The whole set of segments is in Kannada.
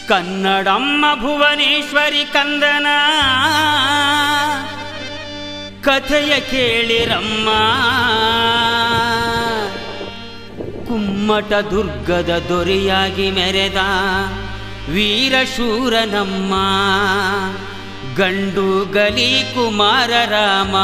ಕನ್ನಡಮ್ಮ ಭುವನೇಶ್ವರಿ ಕಂದನ ಕಥೆಯ ಕೇಳಿರಮ್ಮ ಕುಮ್ಮಟ ದುರ್ಗದ ದೊರೆಯಾಗಿ ಮೆರೆದ ವೀರಶೂರನಮ್ಮ ಗಂಡು ಗಲಿ ಕುಮಾರ ರಾಮ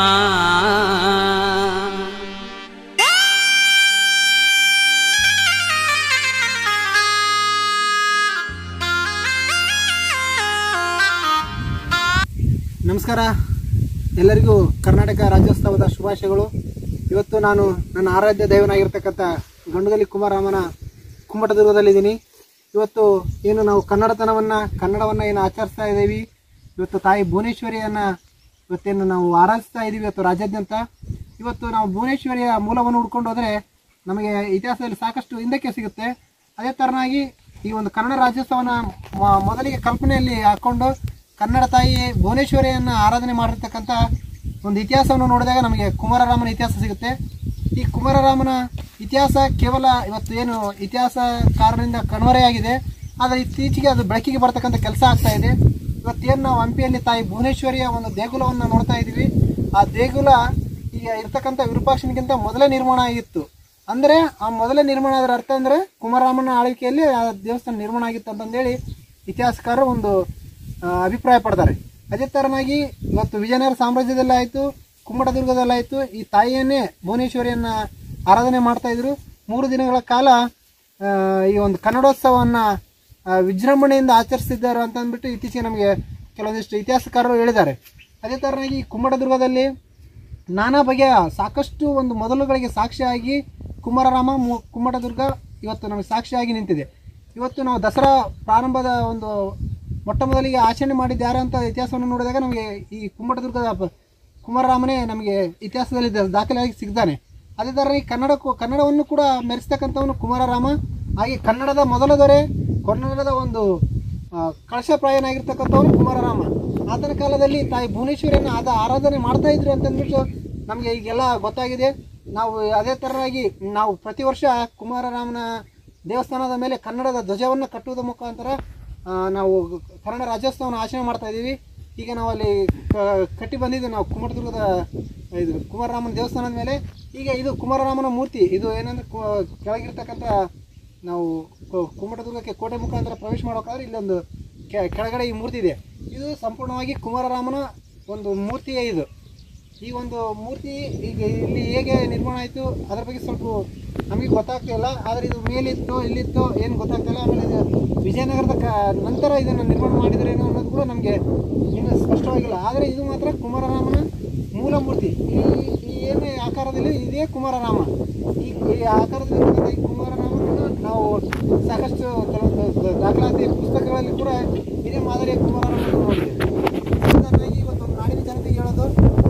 ನಮಸ್ಕಾರ ಎಲ್ಲರಿಗೂ ಕರ್ನಾಟಕ ರಾಜ್ಯೋತ್ಸವದ ಶುಭಾಶಯಗಳು ಇವತ್ತು ನಾನು ನನ್ನ ಆರಾಧ್ಯ ದೈವನಾಗಿರ್ತಕ್ಕಂಥ ಗಂಡುಗಲಿ ಕುಮಾರರಾಮನ ಕುಮ್ಮಟದುರ್ಗದಲ್ಲಿದ್ದೀನಿ ಇವತ್ತು ಏನು ನಾವು ಕನ್ನಡತನವನ್ನು ಕನ್ನಡವನ್ನು ಏನು ಆಚರಿಸ್ತಾ ಇದ್ದೀವಿ ಇವತ್ತು ತಾಯಿ ಭುವನೇಶ್ವರಿಯನ್ನು ಇವತ್ತೇನು ನಾವು ಆರಾಧಿಸ್ತಾ ಇದ್ದೀವಿ ಇವತ್ತು ರಾಜ್ಯಾದ್ಯಂತ ಇವತ್ತು ನಾವು ಭುವನೇಶ್ವರಿಯ ಮೂಲವನ್ನು ಹುಡ್ಕೊಂಡು ಹೋದರೆ ನಮಗೆ ಇತಿಹಾಸದಲ್ಲಿ ಸಾಕಷ್ಟು ಹಿಂದಕ್ಕೆ ಸಿಗುತ್ತೆ ಅದೇ ಥರನಾಗಿ ಈ ಒಂದು ಕನ್ನಡ ರಾಜ್ಯೋತ್ಸವನ ಮ- ಮೊದಲಿಗೆ ಕಲ್ಪನೆಯಲ್ಲಿ ಹಾಕ್ಕೊಂಡು ಕನ್ನಡ ತಾಯಿ ಭುವನೇಶ್ವರಿಯನ್ನು ಆರಾಧನೆ ಮಾಡಿರ್ತಕ್ಕಂಥ ಒಂದು ಇತಿಹಾಸವನ್ನು ನೋಡಿದಾಗ ನಮಗೆ ಕುಮಾರರಾಮನ ಇತಿಹಾಸ ಸಿಗುತ್ತೆ ಈ ಕುಮಾರರಾಮನ ಇತಿಹಾಸ ಕೇವಲ ಇವತ್ತು ಏನು ಇತಿಹಾಸಕಾರರಿಂದ ಕಣ್ಮರೆಯಾಗಿದೆ ಆದರೆ ಇತ್ತೀಚೆಗೆ ಅದು ಬೆಳಕಿಗೆ ಬರ್ತಕ್ಕಂಥ ಕೆಲಸ ಆಗ್ತಾ ಇದೆ ಇವತ್ತೇನು ನಾವು ಹಂಪಿಯಲ್ಲಿ ತಾಯಿ ಭುವನೇಶ್ವರಿಯ ಒಂದು ದೇಗುಲವನ್ನು ನೋಡ್ತಾ ಇದ್ದೀವಿ ಆ ದೇಗುಲ ಈಗ ಇರ್ತಕ್ಕಂಥ ವಿರೂಪಾಕ್ಷನಿಗಿಂತ ಮೊದಲೇ ನಿರ್ಮಾಣ ಆಗಿತ್ತು ಅಂದರೆ ಆ ಮೊದಲೇ ನಿರ್ಮಾಣ ಅದರ ಅರ್ಥ ಅಂದರೆ ಕುಮಾರರಾಮನ ಆಳ್ವಿಕೆಯಲ್ಲಿ ಆ ದೇವಸ್ಥಾನ ನಿರ್ಮಾಣ ಆಗಿತ್ತು ಅಂತಂದೇಳಿ ಇತಿಹಾಸಕಾರರು ಒಂದು ಆ, ಅಭಿಪ್ರಾಯ ಪಡ್ತಾರೆ ಅದೇ ಥರನಾಗಿ ಇವತ್ತು ವಿಜಯನಗರ ಸಾಮ್ರಾಜ್ಯದಲ್ಲಿ ಆಯಿತು ಕುಮ್ಮಟದುರ್ಗದಲ್ಲಾಯಿತು ಈ ತಾಯಿಯನ್ನೇ ಭುವನೇಶ್ವರಿಯನ್ನು ಆರಾಧನೆ ಮಾಡ್ತಾ ಇದ್ರು ಮೂರು ದಿನಗಳ ಕಾಲ ಆ, ಈ ಒಂದು ಕನ್ನಡೋತ್ಸವವನ್ನು ವಿಜೃಂಭಣೆಯಿಂದ ಆಚರಿಸ್ತಿದ್ದಾರೆ ಅಂತ ಅಂದ್ಬಿಟ್ಟು ಇತ್ತೀಚೆಗೆ ನಮಗೆ ಕೆಲವೊಂದಿಷ್ಟು ಇತಿಹಾಸಕಾರರು ಹೇಳಿದ್ದಾರೆ ಅದೇ ಥರನಾಗಿ ಈ ಕುಮ್ಮಟದುರ್ಗದಲ್ಲಿ ನಾನಾ ಬಗೆಯ ಸಾಕಷ್ಟು ಒಂದು ಮೊದಲುಗಳಿಗೆ ಸಾಕ್ಷಿಯಾಗಿ ಕುಮಾರರಾಮ ಮು- ಕುಮ್ಮಟದುರ್ಗ ಇವತ್ತು ನಮಗೆ ಸಾಕ್ಷಿಯಾಗಿ ನಿಂತಿದೆ ಇವತ್ತು ನಾವು ದಸರಾ ಪ್ರಾರಂಭದ ಒಂದು ಮೊಟ್ಟ ಮೊದಲಿಗೆ ಆಚರಣೆ ಮಾಡಿದ್ದು ಯಾರು ಅಂತ ಇತಿಹಾಸವನ್ನು ನೋಡಿದಾಗ ನಮಗೆ ಈ ಕುಮ್ಮಟದುರ್ಗದ ಪ- ಕುಮಾರರಾಮನೇ ನಮಗೆ ಇತಿಹಾಸದಲ್ಲಿ ದ- ದಾಖಲೆಯಾಗಿ ಸಿಗ್ತಾನೆ ಅದೇ ಥರ ಈ ಕನ್ನಡಕ್ಕೂ ಕನ್ನಡವನ್ನು ಕೂಡ ಮೆರೆಸ್ತಕ್ಕಂಥವನು ಕುಮಾರರಾಮ ಹಾಗೆ ಕನ್ನಡದ ಮೊದಲ ದೊರೆ ಕನ್ನಡದ ಒಂದು ಆ, ಕಳಶಪ್ರಾಯನಾಗಿರ್ತಕ್ಕಂಥವನು ಕುಮಾರರಾಮ ಆತನ ಕಾಲದಲ್ಲಿ ತಾಯಿ ಭುವನೇಶ್ವರಿಯನ್ನು ಆದ ಆರಾಧನೆ ಮಾಡ್ತಾ ಇದ್ರು ಅಂತಂದ್ಬಿಟ್ಟು ನಮಗೆ ಈಗೆಲ್ಲ ಗೊತ್ತಾಗಿದೆ ನಾವು ಅದೇ ಥರವಾಗಿ ನಾವು ಪ್ರತಿ ವರ್ಷ ಕುಮಾರರಾಮನ ದೇವಸ್ಥಾನದ ಮೇಲೆ ಕನ್ನಡದ ಧ್ವಜವನ್ನು ಕಟ್ಟುವುದರ ಮುಖಾಂತರ ಆ, ನಾವು ಕನ್ನಡ ರಾಜ್ಯೋತ್ಸವವನ್ನು ಆಚರಣೆ ಮಾಡ್ತಾ ಇದ್ದೀವಿ ಈಗ ನಾವು ಅಲ್ಲಿ ಕ- ಕಟ್ಟಿ ಬಂದಿದ್ದೀವಿ ನಾವು ಕುಮಟದುರ್ಗದ ಇದು ಕುಮಾರರಾಮನ ದೇವಸ್ಥಾನದ ಮೇಲೆ ಈಗ ಇದು ಕುಮಾರರಾಮನ ಮೂರ್ತಿ ಇದು ಏನಂದ್ರೆ ಕು- ಕೆಳಗಿರ್ತಕ್ಕಂಥ ನಾವು ಕು- ಕುಮಟದುರ್ಗಕ್ಕೆ ಕೋಟೆ ಮುಖಾಂತರ ಪ್ರವೇಶ ಮಾಡೋಕ್ಕಾದ್ರೆ ಇಲ್ಲೊಂದು ಕೆ- ಕೆಳಗಡೆ ಈ ಮೂರ್ತಿ ಇದೆ ಇದು ಸಂಪೂರ್ಣವಾಗಿ ಕುಮಾರರಾಮನ ಒಂದು ಮೂರ್ತಿಯೇ ಇದು ಈ ಒಂದು ಮೂರ್ತಿ ಈಗ ಇಲ್ಲಿ ಹೇಗೆ ನಿರ್ಮಾಣ ಆಯಿತು ಅದ್ರ ಬಗ್ಗೆ ಸ್ವಲ್ಪ ನಮಗೆ ಗೊತ್ತಾಗ್ತಿಲ್ಲ ಆದರೆ ಇದು ಮೇಲಿತ್ತು ಇಲ್ಲಿತ್ತು ಏನು ಗೊತ್ತಾಗ್ತಿಲ್ಲ ಆಮೇಲೆ ಇದು ವಿಜಯನಗರದ ಕ ನಂತರ ಇದನ್ನು ನಿರ್ಮಾಣ ಮಾಡಿದ್ರೇನೋ ಅನ್ನೋದು ಕೂಡ ನಮಗೆ ಇನ್ನು ಸ್ಪಷ್ಟವಾಗಿಲ್ಲ ಆದರೆ ಇದು ಮಾತ್ರ ಕುಮಾರರಾಮನ ಮೂಲ ಮೂರ್ತಿ ಈ ಈ ಏನೇ ಆಕಾರದಲ್ಲಿ ಇದೇ ಕುಮಾರರಾಮ ಈ ಈ ಆಕಾರದಲ್ಲಿ ಈ ಕುಮಾರರಾಮನನ್ನು ನಾವು ಸಾಕಷ್ಟು ಕೆಲವೊಂದು ದಾಖಲಾತಿ ಪುಸ್ತಕಗಳಲ್ಲಿ ಕೂಡ ಇದೇ ಮಾದರಿಯ ಕುಮಾರರಾಮನನ್ನು ನೋಡಿದ್ದೇವೆ ಸಾಧಾರಣವಾಗಿ ಇವತ್ತು ನಾಡಿನ ಜನತೆಗೆ ಹೇಳೋದು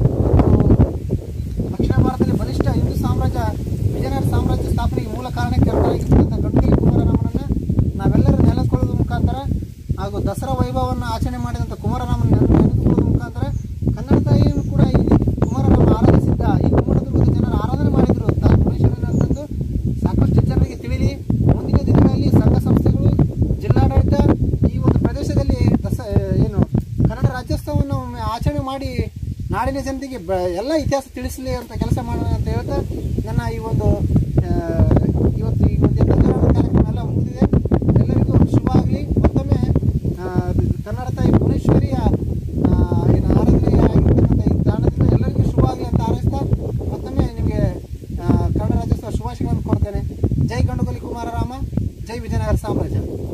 ದಕ್ಷಿಣ ಭಾರತದಲ್ಲಿ ಬಲಿಷ್ಠ ಹಿಂದೂ ಸಾಮ್ರಾಜ್ಯ ವಿಜಯನಗರ ಸಾಮ್ರಾಜ್ಯ ಸ್ಥಾಪನೆಗೆ ಮೂಲ ಕಾರಣಕ್ಕೆ ಕಾರಣವಾಗಿರ್ತಕ್ಕಂಥ ಗಂಟುಗಿ ಕುಮಾರರಾಮನನ್ನು ನಾವೆಲ್ಲರೂ ನೆಲೆಕೊಳ್ಳೋದ್ರ ಮುಖಾಂತರ ಹಾಗೂ ದಸರಾ ವೈಭವವನ್ನು ಆಚರಣೆ ಮಾಡಿದಂಥ ಕುಮಾರರಾಮನ ನೆನೆದುಕೊಳ್ಳೋದ್ರ ಮುಖಾಂತರ ಕನ್ನಡ ತಾಯಿಯನ್ನು ಕೂಡ ಈ ಕುಮಾರರಾಮ ಆರಾಧಿಸಿದ್ದ ಈ ಕುಮಾರದುರ್ಗದ ಜನರು ಆರಾಧನೆ ಮಾಡಿದರು ತಾಯಿ ಭುವನೇಶ್ವರಿನ ಅಂತಂದು ಸಾಕಷ್ಟು ಜನರಿಗೆ ತಿಳಿಲಿ ಮುಂದಿನ ದಿನಗಳಲ್ಲಿ ಸಂಘ ಸಂಸ್ಥೆಗಳು ಜಿಲ್ಲಾಡಳಿತ ಈ ಒಂದು ಪ್ರದೇಶದಲ್ಲಿ ದಸ ಏನು ಕನ್ನಡ ರಾಜ್ಯೋತ್ಸವವನ್ನು ಒಮ್ಮೆ ಆಚರಣೆ ಮಾಡಿ ನಾಡಿನ ಜನತೆಗೆ ಬ ಎಲ್ಲ ಇತಿಹಾಸ ತಿಳಿಸಲಿ ಅಂತ ಕೆಲಸ ಮಾಡೋಣ ಅಂತ ಹೇಳ್ತಾ ನನ್ನ ಈ ಒಂದು ಆ, ಇವತ್ತು ಈ ಒಂದು ಧ್ವಜಾರೋಹಣ ಕಾರ್ಯಕ್ರಮ ಎಲ್ಲ ಮುಗಿದಿದೆ ಎಲ್ಲರಿಗೂ ಶುಭ ಆಗಲಿ ಮತ್ತೊಮ್ಮೆ ಆ, ಕನ್ನಡ ತಾಯಿ ಭುವನೇಶ್ವರಿಯ ಆ, ಏನು ಆರಾಧನೆ ಆಗಿರ್ತಕ್ಕಂಥ ಈ ತಾಣದಿಂದ ಎಲ್ಲರಿಗೂ ಶುಭ ಆಗಲಿ ಅಂತ ಹಾರೈಸ್ತಾ ಮತ್ತೊಮ್ಮೆ ನಿಮಗೆ ಆ, ಕನ್ನಡ ರಾಜ್ಯೋತ್ಸವ ಶುಭಾಶಯಗಳನ್ನು ಕೊಡ್ತೇನೆ ಜೈ ಗಂಡುಗಲಿ ಕುಮಾರರಾಮ ಜೈ ವಿಜಯನಗರ ಸಾಮ್ರಾಜ್ಯ